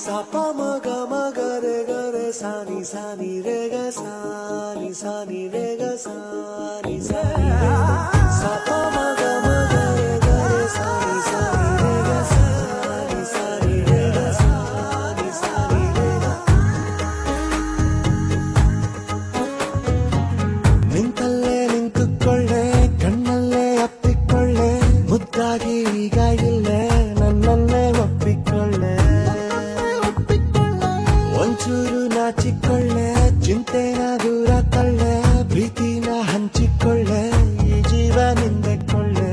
sa pa ma ga ma ga re ga re sa ni sa ni re ga sa ni sa ni re ga sa ni sa ni re ga sa pa ma ga ma ga re ga re sa ni sa ni re ga sa ni sa ni re ga sa ni sa ni re ga ನಿಂತಲ್ಲೇ ನಿಂತುಕೊಳ್ಳೆ ಕಣ್ಣಲ್ಲೇ ಅಪ್ಪಿಕೊಳ್ಳೆ ಮುದ್ದಾಗಿ ಈಗ ಇಲ್ಲೇ ನನ್ನನ್ನೇ ಒಪ್ಪಿಕೊಳ್ಳೆ ಒಂಚೂರು ನಾಚಿಕೊಳ್ಳೆ ಚಿಂತೆನ ದೂರ ತಳ್ಳೆ ಪ್ರೀತಿನ ಹಂಚಿಕೊಳ್ಳೆ ಈ ಜೀವ ನಿಂದೆಕೊಳ್ಳೆ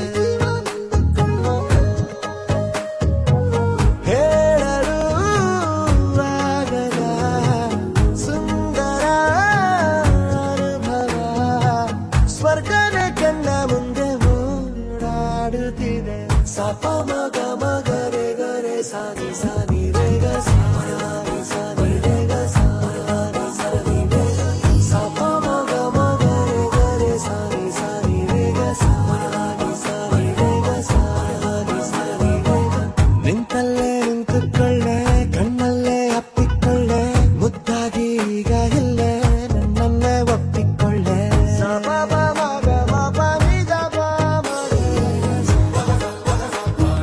ಹೇಳಲು ಆಗದ ಸುಂದರ ಅನುಭವ ಸ್ವರ್ಗನೇ ಕಣ್ಣ ಮುಂದೆ ಓಡಾಡುತ್ತಿದೆ ಸಪ ಮಗ ಮಗರೆ ಗರೆ ಸಾನಿ ಸಾನಿ ರೇ ಗ ಸಾನಿ ಸಾನಿ ರೇ ಗ ಸಾನಿ ಸಾನಿ ರೇ ಗ ಸಪ ಮಗ ಮಗರೆ ಗರೆ ಸಾನಿ ಸಾನಿ ರೇ ಗ ಸಾನಿ ಸಾನಿ ರೇ ಗ ಸಾನಿ ಸಾನಿ ರೇ ಗ ನಿಂತಲ್ಲೇ ನಿಂತುಕೊಳ್ಳೆ ಕಣ್ಣಲ್ಲೇ ಅಪ್ಪಿಕೊಳ್ಳೆ ಮುದ್ದಾಗಿ ಈಗ ಇಲ್ಲೇ ನನ್ನನ್ನೇ ಒಪ್ಪಿಕೊಳ್ಳೆ ಸ ಪ ಪ ಮ ಗ ಮ ಪ ನಿ ದ ಪ ಮ ಗ ರೆ ಗ ಸ.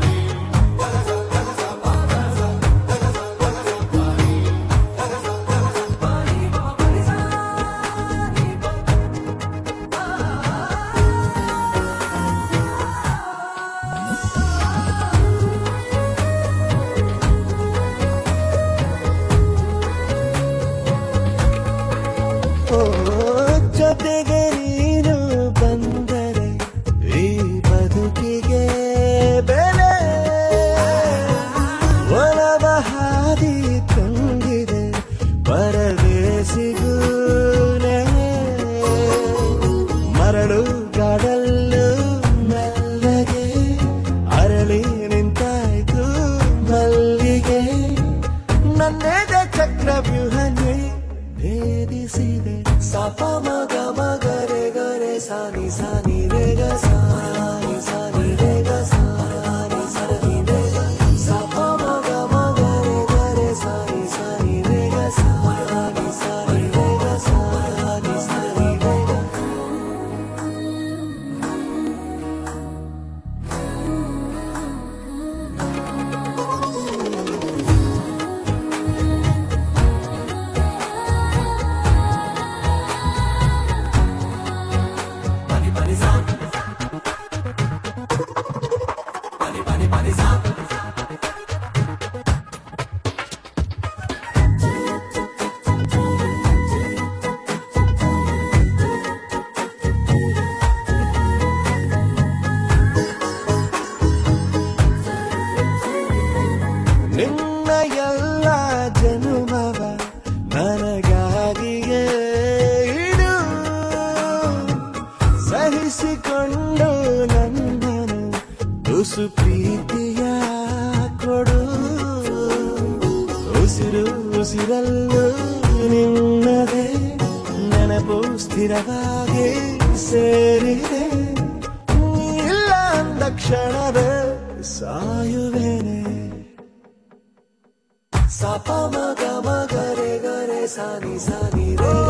ಓ, ಜೊತೆಗೆ ನೀನು ಬಂದರೆ ಈ ಬದುಕಿಗೆ ಬೆಲೆ ಒಲವ ಹಾದಿ ತುಂಬಿದೆ ಪರದೇಸಿಗೂ ನೆಲೆ. ಮರಳು ಗಾಡಲ್ಲು ಮೆಲ್ಲಗೆ ಅರಳಿ ನಿಂತಾಯ್ತು ಮಲ್ಲಿಗೆ ನನ್ನೆದೆ ಚಕ್ರವ್ಯೂಹನೇ ಭೇದಿಸಿದೆ ಸಪ ಮಗ ಮಗರೆ ಗರೆ ಸಾನಿ ಸಾನಿ ರೇ ಗ ಸಾನಿ ಸಾನಿ ರೇ ಗ ಸಾನಿ ಸಾನಿ ರೇ ಗ ಸಪ ಮಗ ಮಗರೆ ಗರೆ ಸಾನಿ ಸಾನಿ ರೇ ಗ ಸಾನಿ ಸಾನಿ ರೇ ಗ ಸಾನಿ ಸಾನಿ ರೇ ಗ ನಿನ್ನ ಎಲ್ಲ ಜನುಮವ ನನಗಾಗಿಯೇ ಇಡು ಸಹಿಸಿಕೊಂಡು ನನ್ನನು ತುಸು ಪ್ರೀತಿಯ ಕೊಡು ಉಸಿರು ಉಸಿರಲ್ಲೂ ನಿನ್ನದೇ ನೆನಪು ಸ್ಥಿರವಾಗಿ ಸೇರಿದೆ ಇಲ್ಲ ಅಂದ ಕ್ಷಣವೇ ಸಾಯುವೇನೆ ಸಪ ಮಗ ಮಗರೆ ಗರೆ ಸಾನಿ ಸಾನಿ ರೇ